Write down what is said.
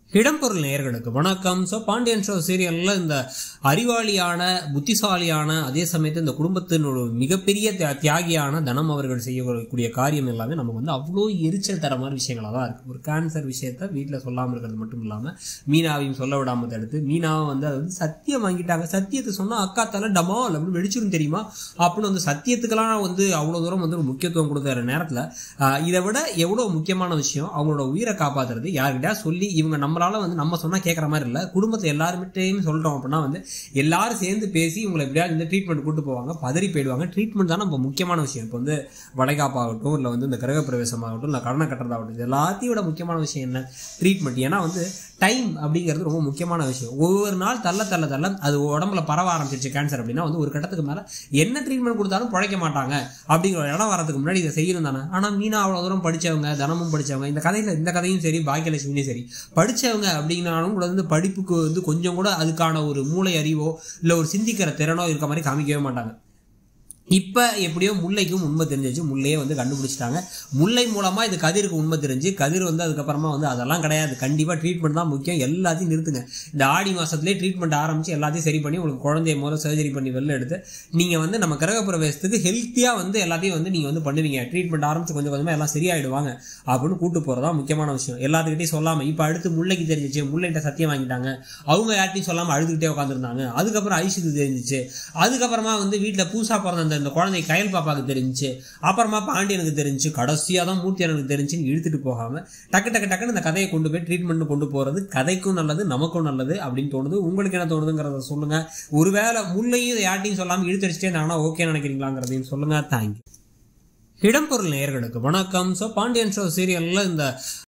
இடம்பொருள் நேயர்களுக்கு வணக்கம் ஸோ பாண்டியன் ஷோ சீரியலில் இந்த அறிவாளியான புத்திசாலியான அதே சமயத்தில் இந்த குடும்பத்தின் ஒரு மிகப்பெரிய தியா- தியாகியான தனம் அவர்கள் செய்யக்கூடிய காரியம் எல்லாமே நமக்கு வந்து அவ்வளோ எரிச்சல் தர மாதிரி விஷயங்களாக தான் இருக்குது ஒரு கேன்சர் விஷயத்த வீட்டில் சொல்லாமல் இருக்கிறது மட்டும் இல்லாமல் மீனாவையும் சொல்ல விடாமல் தடுத்து மீனாவை வந்து அது வந்து சத்தியம் வாங்கிட்டாங்க சத்தியத்தை சொன்னால் அக்கா தலை டமால் அப்படின்னு வெடிச்சிரும் தெரியுமா அப்படின்னு வந்து சத்தியத்துக்கெல்லாம் வந்து அவ்வளோ தூரம் வந்து ஒரு முக்கியத்துவம் கொடுக்குற நேரத்தில் இதை விட எவ்வளோ முக்கியமான விஷயம் அவங்களோட உயிரை காப்பாத்துறது யார்கிட்டயா சொல்லி இவங்க நம்மளால வந்து நம்ம சொன்னா கேட்குற மாதிரி இல்லை குடும்பத்தை எல்லாருமிட்டையும் சொல்றோம் அப்படின்னா வந்து எல்லாரும் சேர்ந்து பேசி இவங்களை எப்படியாவது இந்த ட்ரீட்மெண்ட் கூட்டு போவாங்க பதறி போயிடுவாங்க ட்ரீட்மெண்ட் தான் நம்ம முக்கியமான விஷயம் இப்போ வந்து வளைகாப்பாகட்டும் இல்லை வந்து இந்த கிரகப்பிரவேசம் ஆகட்டும் இல்லை கடனை கட்டுறதாகட்டும் இது எல்லாத்தையும் விட முக்கியமான விஷயம் என்ன ட்ரீட்மெண்ட் ஏன்னா வந்து டைம் அப்படிங்கிறது ரொம்ப முக்கியமான விஷயம் ஒவ்வொரு நாள் தள்ள தள்ள தள்ள அது உடம்புல பரவ ஆரம்பிச்சிருச்சு கேன்சர் அப்படின்னா வந்து ஒரு கட்டத்துக்கு மேலே என்ன ட்ரீட்மெண்ட் கொடுத்தாலும் பிழைக்க மாட்டாங்க அப்படிங்கிற ஒரு இடம் வரதுக்கு முன்னாடி இதை செய்யணும் தானே ஆனால் மீனா அவ்வளோ தூரம் படிச்சவங்க தனமும் படிச்சவங்க இந்த கதையில் இந்த கதையும் சரி பாக்கியலட்சுமியும் சரி படிச்சவங்க அப்படின்னாலும் கூட வந்து படிப்புக்கு வந்து கொஞ்சம் கூட அதுக்கான ஒரு மூளை அறிவோ இல்லை ஒரு சிந்திக்கிற திறனோ இருக்க மாதிரி காமிக்கவே மாட்டாங்க இப்போ எப்படியோ முல்லைக்கும் உண்மை தெரிஞ்சிச்சு முல்லையே வந்து கண்டுபிடிச்சிட்டாங்க முல்லை மூலமாக இது கதிருக்கு உண்மை தெரிஞ்சு கதிர் வந்து அதுக்கப்புறமா வந்து அதெல்லாம் கிடையாது கண்டிப்பாக ட்ரீட்மெண்ட் தான் முக்கியம் எல்லாத்தையும் நிறுத்துங்க இந்த ஆடி மாதத்துலேயே ட்ரீட்மெண்ட் ஆரம்பித்து எல்லாத்தையும் சரி பண்ணி உங்களுக்கு குழந்தைய முதல்ல சர்ஜரி பண்ணி வெளில எடுத்து நீங்கள் வந்து நம்ம கிரகப்பிரவேசத்துக்கு ஹெல்த்தியாக வந்து எல்லாத்தையும் வந்து நீங்கள் வந்து பண்ணுவீங்க ட்ரீட்மெண்ட் ஆரம்பித்து கொஞ்சம் கொஞ்சமாக எல்லாம் சரியாயிடுவாங்க அப்படின்னு கூட்டு போகிறதா முக்கியமான விஷயம் எல்லாத்துக்கிட்டையும் சொல்லாமல் இப்போ அடுத்து முல்லைக்கு தெரிஞ்சிச்சு முல்லைகிட்ட சத்தியம் வாங்கிட்டாங்க அவங்க யார்ட்டையும் சொல்லாமல் அழுதுகிட்டே உட்காந்துருந்தாங்க அதுக்கப்புறம் ஐஷுக்கு தெரிஞ்சிச்சு அதுக்கப்புறமா வந்து வீட்டில் பூசா பிறந்த அந்த இந்த குழந்தை கயல் பாப்பாக்கு தெரிஞ்சுச்சு அப்புறமா பாண்டியனுக்கு தெரிஞ்சு கடைசியாக தான் மூர்த்தி எனக்கு தெரிஞ்சுன்னு இழுத்துட்டு போகாமல் டக்கு டக்கு டக்குன்னு இந்த கதையை கொண்டு போய் ட்ரீட்மெண்ட் கொண்டு போகிறது கதைக்கும் நல்லது நமக்கும் நல்லது அப்படின்னு தோணுது உங்களுக்கு என்ன தோணுதுங்கிறத சொல்லுங்க ஒருவேளை முல்லையும் இதை யார்ட்டையும் சொல்லாமல் இழுத்தடிச்சிட்டே இருந்தாங்கன்னா ஓகே நினைக்கிறீங்களாங்கிறதையும் சொல்லுங்க தேங்க்யூ இடம்பொருள் நேயர்களுக்கு வணக்கம் ஸோ பாண்டியன் ஷோ சீரியலில் இந்த